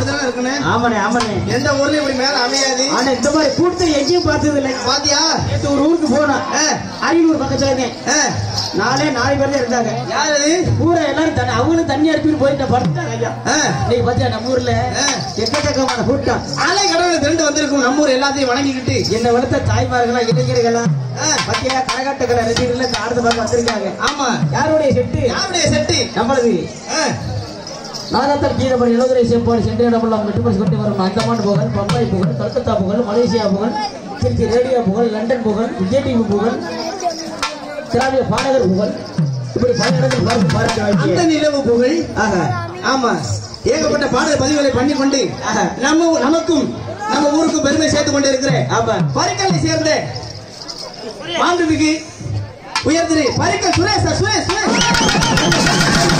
அப்படித்தானே இருக்கணும் ஆமாண்ணே ஆமாண்ணே எந்த ஊர்லயும் இப்படி மேல அமையாது ஆனா இந்த மாதிரி கூட்டத்தை எங்கேயும் பார்த்தது இல்லை பாத்தியா நேற்று ஒரு ஊருக்கு போனோம் ஆ, அரியலூர் பக்கத்துல இருந்தேன் ஆ, நாலே நாலு பேர் தான் இருந்தாங்க யார் அது ஊரை எல்லாரும் தண்ணி அவங்களும் தண்ணி அடிப்பிட்டு போயிட்டு படுத்தாங்க ஐயா ஆ, இன்னைக்கு பாத்தியா நம்ம ஊர்ல ஆ. எக்கச்சக்கமான கூட்டம் அலை கடவுள் திரண்டு வந்திருக்கும் நம்ம ஊர் எல்லாத்தையும் வணங்கிக்கிட்டு என்ன வளர்த்த தாய்மார்களா இளைஞர்களா ஆ, பத்தியா கரகாட்டக்கலை ரசிகர்கள் இந்த ஆடுத பார்க்க வந்திருக்காங்க ஆமா யாருடைய செட்டு யாருடைய செட்டு நம்மளது ஆ, நாகத்தர் கீதப்படி எழுதுரை சேப்பாடு சென்று இடமெல்லாம் வெட்டுப்படி கொண்டு வரும் அந்தமான் புகழ் பம்பாய் புகழ் கல்கத்தா புகழ் மலேசியா புகழ் திருச்சி ரேடியோ புகழ் லண்டன் புகழ் விஜய் டிவி புகழ் திராவிட பாடகர் புகழ் இப்படி பல இடங்கள் பார்த்து பார்க்க அந்த வேண்டிய நிலவு புகழ் ஆஹா ஆமா ஏகப்பட்ட பாடல் பதிவுகளை பண்ணி கொண்டு ஆஹா. நம்ம நமக்கும் நம்ம ஊருக்கும் பெருமை சேர்த்து கொண்டு இருக்கிற ஆமா பரிக்கலை சேர்ந்த மாண்புமிகு உயர்திரு பரிக்கல் சுரேஷ் சுரேஷ் சுரேஷ்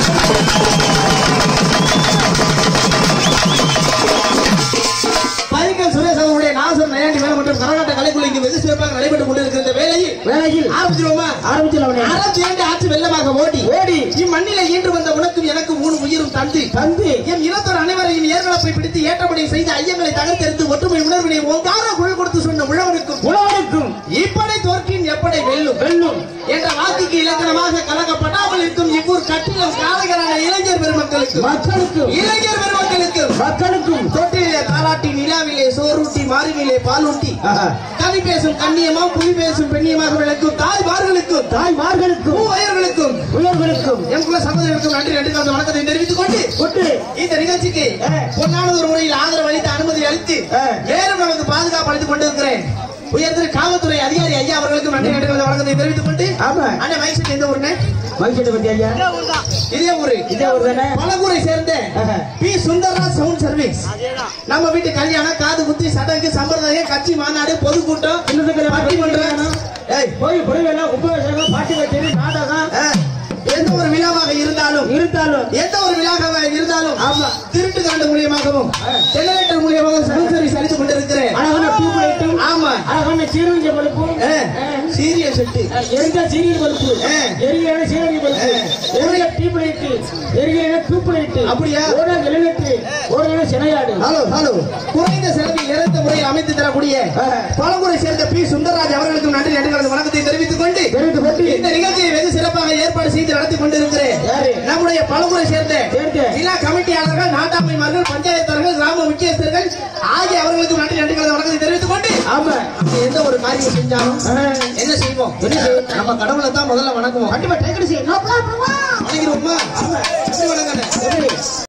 பரிக்கல் சுரேஷ் அவருடைய நாசர் நயாண்டி மேல மற்றும் கரகாட்ட கலைக்குழு இங்கு வெகு சிறப்பாக நடைபெற்றுக் கொண்டிருக்கிற இந்த வேளையில் வேலையில் ஆரம்பிச்சிருவோமா ஆரம்பிச்சிடலாம் அறம் இரண்டு ஆற்று வெள்ளமாக ஓடி ஓடி இம்மண்ணிலே ஈன்று வந்த உனக்கும் எனக்கும் மூணு உயிரும் தந்து தந்து என் இனத்தோர் அனைவரையும் ஏற்களப்பை பிடித்து ஏற்றபடி செய்த ஐயங்களை தகர்த்தெடுத்து ஒற்றுமை உணர்வினை ஓங்கார குழல் கொடுத்து சொன்ன உழவனுக்கும் உழவனுக்கும் இப்படை தோற்கின் எப்படை வெல்லும் வெல்லும் என்ற வாக்குக்கு இலக்கணமாக கலக்கப்படாமல் இருக்கும் இவ்வூர் கட்டிலும் காலகரான இளைஞர் பெருமக்களுக்கு மக்களுக்கும் இளைஞர் பெருமக்களுக்கு மக்களுக்கும் தொட்டிலே தாலாட்டி நிலாவிலே சோறூட்டி மாறிவிலே பாலூட்டி ஆஹா. கவி பேசும் கண்ணியமா புலி பேசும் பெண்ணியமாக விளக்கும் தாய்மார்களுக்கும் தாய்மார்களுக்கும் மூவயர்களுக்கும் உயர்களுக்கும் என் குல சகோதரர்களுக்கும் நன்றி நன்றி கலந்த வணக்கத்தை தெரிவித்துக் கொண்டு கொண்டு இந்த நிகழ்ச்சிக்கு ஆ. பொன்னானது ஒரு முறையில் ஆதரவு அளித்து அனுமதி அளித்து ஆ. மேலும் நமக்கு பாதுகாப்பு அளித்துக் கொண்டிருக்கிறேன் உயர்திரு காவல்துறை அதிகாரி ஐயா அவர்களுக்கும் நன்றி நன்றி கலந்த வணக்கத்தை தெரிவித்துக் கொண்டு ஆமா அண்ணன் மைசூர் எந்த ஊருன்னு மகிழ்ச்சியை பத்தி ஐயா இதே ஊரு இதே ஒரு தானே பலகூரை சேர்ந்த ஆஹா. பி சுந்தரராஜ் சவுண்ட் சர்வீஸ் நம்ம வீட்டு கல்யாணம் காது குத்தி சடங்கு சம்பிரதாயம் கட்சி மாநாடு பொதுக்கூட்டம் இன்னும் பட்டிமன்றம் ஏய், போய் புடவைலாம் உபயோகம் பாட்டு கச்சேரி நாடகம் ஆ, எந்த ஒரு விழாவாக இருந்தாலும் இருந்தாலும் எந்த ஒரு விழாவாக இருந்தாலும் ஆமா. திருட்டு காண்டு மூலியமாகவும் ஜெனரேட்டர் மூலியமாகவும் சவுண்ட் சர்வீஸ் அளித்துக் கொண்டிருக்கிறேன் அழகான டியூப் லைட்டும் ஆமா அழகான சீரழிஞ்ச பழுப்பும் சீரியஸ் செட்டு எரிஞ்ச சீரியல் பல்பு ஆ. எரியான சீரழி பல்பு எரிய டியூப் லைட் எரியான டியூப் லைட் அப்படியா? ஓட எலிமெட்ரி ஓட சினையாடு ஹலோ ஹலோ குறைந்த செலவில் இறந்த முறையில் அமைத்து தரக்கூடிய ஆ. பலமுறை சேர்ந்த பி சுந்தரராஜ் அவர்களுக்கும் நன்றி நன்றி கலந்த வணக்கத்தை தெரிவித்துக் கொண்டு தெரிவித்துக் கொண்டு இந்த நிகழ்ச்சியை வெகு சிறப்பாக ஏற்பாடு செய்து நடத்தி கொண்டிருக்கிறேன் யாரு? நம்முடைய பலமுறை சேர்ந்த சேர்ந்த. விழா கமிட்டியாளர்கள் நாட்டாமைமார்கள் பஞ்சாயத்தாளர்கள் கிராம முக்கியஸ்தர்கள் ஆகிய அவர்களுக்கும் நன்றி நன்றி கலந்த வணக்கத்தை தெரிவித்துக் கொண்டு ஆமா நம்ம எந்த ஒரு காரியம் செஞ்சாலும் ஆ. என்ன செய்வோம் நம்ம கடவுளை தான் முதல்ல வணங்குவோம் கண்டிப்பா டேக்கடி செய்யணும் வணங்கிடுவோமா எப்படி வணங்கணும் எப்படி?